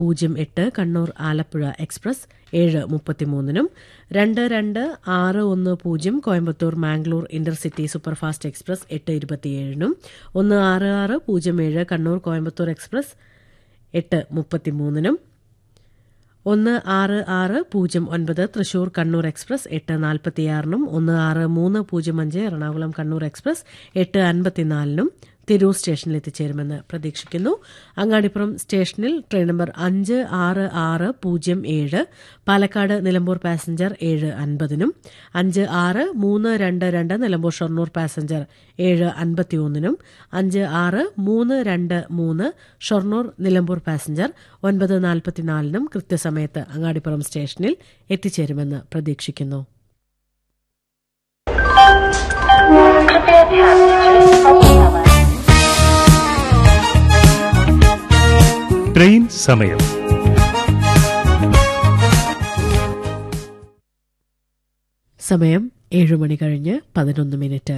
പൂജ്യം എട്ട് കണ്ണൂർ ആലപ്പുഴ എക്സ്പ്രസ് ഏഴ് മുപ്പത്തിമൂന്നിനും രണ്ട് രണ്ട് ആറ് ഒന്ന് പൂജ്യം Coimbatore Mangalore intercity superfast express എട്ട് ഇരുപത്തിയേഴിനും ഒന്ന് ആറ് ആറ് പൂജ്യം ഏഴ് കണ്ണൂർ കോയമ്പത്തൂർ എക്സ്പ്രസ് എട്ട് മുപ്പത്തിമൂന്നിനും ഒന്ന് ആറ് ആറ് പൂജ്യം ഒൻപത് തൃശൂർ കണ്ണൂർ എക്സ്പ്രസ് എട്ട് നാൽപ്പത്തിയാറിനും ഒന്ന് ആറ് മൂന്ന് പൂജ്യം അഞ്ച് എറണാകുളം കണ്ണൂർ എക്സ്പ്രസ് എട്ട് അൻപത്തിനാലിനും തിരൂർ സ്റ്റേഷനിൽ എത്തിച്ചേരുമെന്ന് പ്രതീക്ഷിക്കുന്നു അങ്ങാടിപ്പുറം സ്റ്റേഷനിൽ ട്രെയിൻ നമ്പർ അഞ്ച് ആറ് ആറ് പൂജ്യം ഏഴ് പാലക്കാട് നിലമ്പൂർ പാസഞ്ചർ ഏഴ് അൻപതിനും അഞ്ച് ആറ് മൂന്ന് രണ്ട് രണ്ട് നിലമ്പൂർ ഷൊർണൂർ പാസഞ്ചർ ഏഴ് അൻപത്തിയൊന്നിനും അഞ്ച് ആറ് മൂന്ന് രണ്ട് മൂന്ന് ഷൊർണൂർ നിലമ്പൂർ പാസഞ്ചർ ഒൻപത് നാൽപ്പത്തിനാലിനും കൃത്യസമയത്ത് അങ്ങാടിപ്പുറം സ്റ്റേഷനിൽ എത്തിച്ചേരുമെന്ന് പ്രതീക്ഷിക്കുന്നു Prepare passengers for Palace. Train സമയം സമയം ഏഴ് മണി കഴിഞ്ഞ് പതിനൊന്ന് മിനിറ്റ്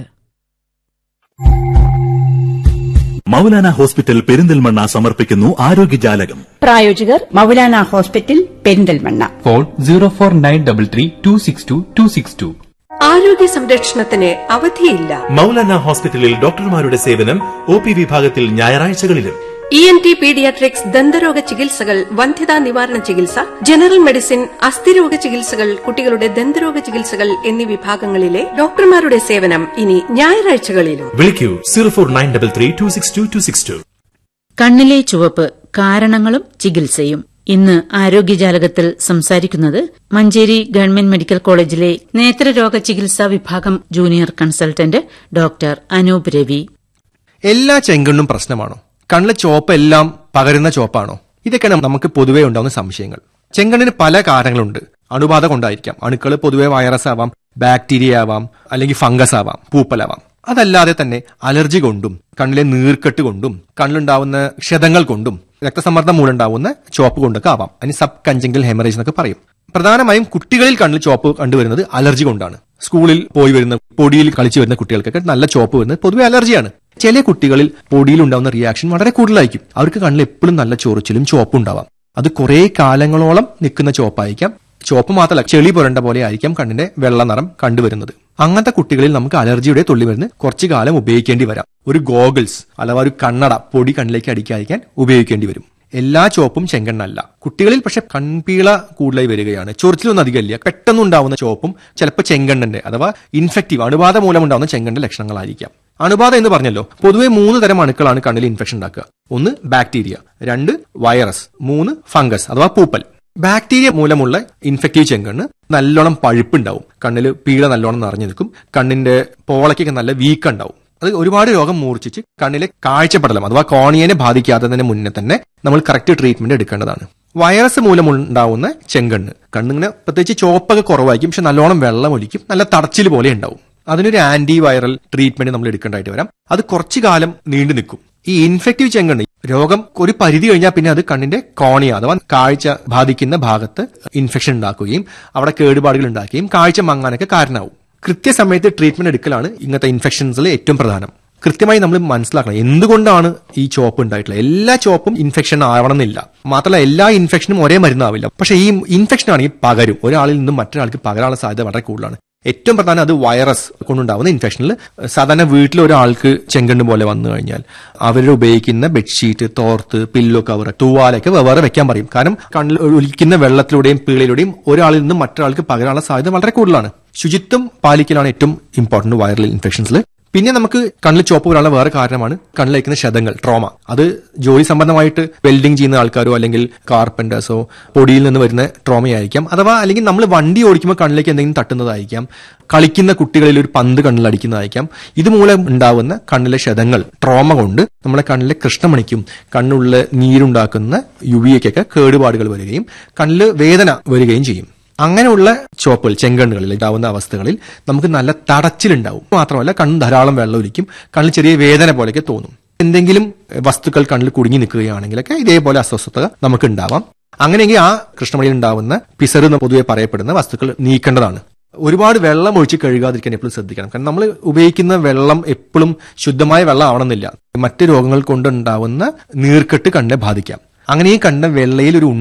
മൗലാന ഹോസ്പിറ്റൽ പെരിന്തൽമണ്ണ സമർപ്പിക്കുന്നു ആരോഗ്യജാലകം പ്രായോജകർ Moulana hospital Perinthalmanna phone zero four nine double three two six two two six two ആരോഗ്യ സംരക്ഷണത്തിന് അവധിയില്ല മൗലാന ഹോസ്പിറ്റലിൽ ഡോക്ടർമാരുടെ സേവനം ഒ പി വിഭാഗത്തിൽ ഞായറാഴ്ചകളിലും ഇ എൻ ടി പീഡിയാട്രിക്സ് ദന്തരോഗ ചികിത്സകൾ വന്ധ്യതാ നിവാരണ ചികിത്സ ജനറൽ മെഡിസിൻ അസ്ഥിരോഗ ചികിത്സകൾ കുട്ടികളുടെ ദന്തരോഗ ചികിത്സകൾ എന്നീ വിഭാഗങ്ങളിലെ ഡോക്ടർമാരുടെ സേവനം ഇനി ഞായറാഴ്ചകളിലും വിളിക്കൂ zero four nine double three two six two two six two കണ്ണിലെ ചുവപ്പ് കാരണങ്ങളും ചികിത്സയും ഇന്ന് ആരോഗ്യജാലകത്തിൽ സംസാരിക്കുന്നത് മഞ്ചേരി ഗവൺമെന്റ് മെഡിക്കൽ കോളേജിലെ നേത്രരോഗ ചികിത്സാ വിഭാഗം junior consultant doctor Anoop Ravi എല്ലാ ചെങ്കണ്ണും പ്രശ്നമാണോ കണ്ണിലെ ചോപ്പ് എല്ലാം പകരുന്ന ചോപ്പാണോ ഇതൊക്കെയാണ് നമുക്ക് പൊതുവേ ഉണ്ടാവുന്ന സംശയങ്ങൾ ചെങ്കണ്ണിന് പല കാരണങ്ങളുണ്ട് അണുബാധ കൊണ്ടായിരിക്കാം അണുക്കൾ പൊതുവെ വൈറസ് ആവാം ബാക്ടീരിയ ആവാം അല്ലെങ്കിൽ ഫംഗസ് ആവാം പൂപ്പലാവാം അതല്ലാതെ തന്നെ അലർജി കൊണ്ടും കണ്ണിലെ നീർക്കെട്ട് കൊണ്ടും കണ്ണിലുണ്ടാവുന്ന ക്ഷതങ്ങൾ കൊണ്ടും രക്തസമ്മർദ്ദം മൂലമുണ്ടാവുന്ന ചോപ്പ് കൊണ്ടൊക്കെ ആവാം അതിന് സബ് കഞ്ചെങ്കിൽ ഹെമറേജ് എന്നൊക്കെ പറയും പ്രധാനമായും കുട്ടികളിൽ കണ്ണിൽ ചോപ്പ് കണ്ടുവരുന്നത് അലർജി കൊണ്ടാണ് സ്കൂളിൽ പോയി വരുന്ന പൊടിയിൽ കളിച്ചു വരുന്ന കുട്ടികൾക്കൊക്കെ നല്ല ചോപ്പ് വരുന്നത് പൊതുവെ അലർജിയാണ് ചില കുട്ടികളിൽ പൊടിയിൽ ഉണ്ടാവുന്ന റിയാക്ഷൻ വളരെ കൂടുതലായിരിക്കും അവർക്ക് കണ്ണിൽ എപ്പോഴും നല്ല ചൊറിച്ചിലും ചോപ്പും ഉണ്ടാവാം അത് കുറെ കാലങ്ങളോളം നിൽക്കുന്ന ചോപ്പായിരിക്കാം ചോപ്പ് മാത്രമല്ല ചെളി പുരണ്ട പോലെ ആയിരിക്കാം കണ്ണിന്റെ വെള്ള നിറം കണ്ടുവരുന്നത് അങ്ങനത്തെ കുട്ടികളിൽ നമുക്ക് അലർജിയുടെ തുള്ളി മരുന്ന് കുറച്ചു കാലം ഉപയോഗിക്കേണ്ടി വരാം ഒരു ഗോഗിൾസ് അഥവാ ഒരു കണ്ണട പൊടി കണ്ണിലേക്ക് അടിക്കാതിരിക്കാൻ ഉപയോഗിക്കേണ്ടി വരും എല്ലാ ചോപ്പും ചെങ്കണ്ണല്ല കുട്ടികളിൽ പക്ഷെ കൺപീള കൂടുതലായി വരികയാണ് ചൊറിച്ചിലൊന്നും അധികമില്ല പെട്ടെന്നുണ്ടാവുന്ന ചോപ്പും ചിലപ്പോൾ ചെങ്കണ്ണന്റെ അഥവാ ഇൻഫെക്റ്റീവ് അണുബാധ മൂലമുണ്ടാവുന്ന ചെങ്കണ്ണന്റെ ലക്ഷണങ്ങളായിരിക്കാം അണുബാധ എന്ന് പറഞ്ഞല്ലോ പൊതുവെ മൂന്ന് തരം അണുക്കളാണ് കണ്ണിൽ ഇൻഫെക്ഷൻ ഉണ്ടാക്കുക ഒന്ന് ബാക്ടീരിയ രണ്ട് വൈറസ് മൂന്ന് ഫംഗസ് അഥവാ പൂപ്പൽ ബാക്ടീരിയ മൂലമുള്ള ഇൻഫെക്റ്റീവ് ചെങ്കണ്ണ് നല്ലോണം പഴുപ്പുണ്ടാവും കണ്ണിൽ പീള നല്ലോണം നിറഞ്ഞു നിൽക്കും കണ്ണിന്റെ പോളയ്ക്കൊക്കെ നല്ല വീക്കം ഉണ്ടാവും അത് ഒരുപാട് രോഗം മൂർച്ഛിച്ച് കണ്ണിലെ കാഴ്ചപ്പെടലം അഥവാ കോണിയനെ ബാധിക്കാത്തതിന് മുന്നേ തന്നെ നമ്മൾ കറക്റ്റ് ട്രീറ്റ്മെന്റ് എടുക്കേണ്ടതാണ് വൈറസ് മൂലമുണ്ടാവുന്ന ചെങ്കണ്ണ് കണ്ണിങ്ങനെ പ്രത്യേകിച്ച് ചോപ്പൊക്കെ കുറവായിരിക്കും പക്ഷെ നല്ലോണം വെള്ളം ഒലിക്കും നല്ല തടച്ചിൽ പോലെ ഉണ്ടാവും അതിനൊരു ആന്റി വൈറൽ ട്രീറ്റ്മെന്റ് നമ്മൾ എടുക്കേണ്ടതായിട്ട് വരാം അത് കുറച്ചു കാലം നീണ്ടു നിൽക്കും ഈ ഇൻഫെക്റ്റീവ് ചെങ്കണ്ണ് രോഗം ഒരു പരിധി കഴിഞ്ഞാൽ പിന്നെ അത് കണ്ണിന്റെ കോണിയ അഥവാ കാഴ്ച ബാധിക്കുന്ന ഭാഗത്ത് ഇൻഫെക്ഷൻ ഉണ്ടാക്കുകയും അവിടെ കേടുപാടുകൾ ഉണ്ടാക്കുകയും കാഴ്ച മങ്ങാനൊക്കെ കാരണമാവും കൃത്യസമയത്ത് ട്രീറ്റ്മെന്റ് എടുക്കലാണ് ഇങ്ങനത്തെ ഇൻഫെക്ഷൻസിൽ ഏറ്റവും പ്രധാനം കൃത്യമായി നമ്മൾ മനസ്സിലാക്കണം എന്തുകൊണ്ടാണ് ഈ ചോപ്പ് ഉണ്ടായിട്ടുള്ളത് എല്ലാ ചോപ്പും ഇൻഫെക്ഷൻ ആവണമെന്നില്ല മാത്രമല്ല എല്ലാ ഇൻഫെക്ഷനും ഒരേ മരുന്നാവില്ല പക്ഷേ ഈ ഇൻഫെക്ഷൻ ആണെങ്കിൽ പകരും ഒരാളിൽ നിന്നും മറ്റൊരാൾക്ക് പകരാനുള്ള സാധ്യത വളരെ കൂടുതലാണ് ഏറ്റവും പ്രധാനം അത് വൈറസ് കൊണ്ടുണ്ടാവുന്ന ഇൻഫെക്ഷനിൽ സാധാരണ വീട്ടിൽ ഒരാൾക്ക് ചെങ്കണ്ണ് പോലെ വന്നു കഴിഞ്ഞാൽ അവർ ഉപയോഗിക്കുന്ന ബെഡ്ഷീറ്റ് തോർത്ത് പില്ലോ കവർ തൂവാലൊക്കെ വെവ്വേറെ വെക്കാൻ പറയും കാരണം കണ്ണിൽ ഒലിക്കുന്ന വെള്ളത്തിലൂടെയും പീളയിലൂടെയും ഒരാളിൽ നിന്നും മറ്റൊരാൾക്ക് പകരാനുള്ള സാധ്യത വളരെ കൂടുതലാണ് ശുചിത്വം പാലിക്കലാണ് ഏറ്റവും ഇമ്പോർട്ടന്റ് വൈറൽ ഇൻഫെക്ഷൻസിൽ പിന്നെ നമുക്ക് കണ്ണിൽ ചോപ്പ് വരാനുള്ള വേറെ കാരണമാണ് കണ്ണിലേക്കുന്ന ക്ഷതങ്ങൾ ട്രോമ അത് ജോലി സംബന്ധമായിട്ട് വെൽഡിംഗ് ചെയ്യുന്ന ആൾക്കാരോ അല്ലെങ്കിൽ കാർപ്പൻറ്റേഴ്സോ പൊടിയിൽ നിന്ന് വരുന്ന ട്രോമയായിരിക്കാം അഥവാ അല്ലെങ്കിൽ നമ്മൾ വണ്ടി ഓടിക്കുമ്പോൾ കണ്ണിലേക്ക് എന്തെങ്കിലും തട്ടുന്നതായിരിക്കാം കളിക്കുന്ന കുട്ടികളിൽ ഒരു പന്ത് കണ്ണിൽ അടിക്കുന്നതായിരിക്കാം ഇതുമൂലം ഉണ്ടാവുന്ന കണ്ണിലെ ക്ഷതങ്ങൾ ട്രോമ കൊണ്ട് നമ്മളെ കണ്ണിലെ കൃഷ്ണമണിക്കും കണ്ണുള്ള നീരുണ്ടാക്കുന്ന യുവിയക്കൊക്കെ കേടുപാടുകൾ വരികയും കണ്ണിൽ വേദന വരികയും ചെയ്യും അങ്ങനെയുള്ള ചോപ്പുകൾ ചെങ്കണ്ണുകളിൽ ഉണ്ടാവുന്ന അവസ്ഥകളിൽ നമുക്ക് നല്ല തടച്ചിലുണ്ടാവും മാത്രമല്ല കണ്ണ് ധാരാളം വെള്ളം ഒലിക്കും കണ്ണിൽ ചെറിയ വേദന പോലെയൊക്കെ തോന്നും എന്തെങ്കിലും വസ്തുക്കൾ കണ്ണിൽ കുടുങ്ങി നിൽക്കുകയാണെങ്കിലൊക്കെ ഇതേപോലെ അസ്വസ്ഥത നമുക്ക് ഉണ്ടാവാം അങ്ങനെയെങ്കിൽ ആ കൃഷ്ണമണിയിൽ ഉണ്ടാവുന്ന പിസർ എന്ന് പൊതുവെ പറയപ്പെടുന്ന വസ്തുക്കൾ നീക്കേണ്ടതാണ് ഒരുപാട് വെള്ളം ഒഴിച്ച് കഴുകാതിരിക്കാൻ എപ്പോഴും ശ്രദ്ധിക്കണം കാരണം നമ്മൾ ഉപയോഗിക്കുന്ന വെള്ളം എപ്പോഴും ശുദ്ധമായ വെള്ളം ആവണമെന്നില്ല മറ്റ് രോഗങ്ങൾ കൊണ്ടുണ്ടാവുന്ന നീർക്കെട്ട് കണ്ണിനെ ബാധിക്കാം അങ്ങനെ ഈ കണ്ട വെള്ളയിൽ ഒരു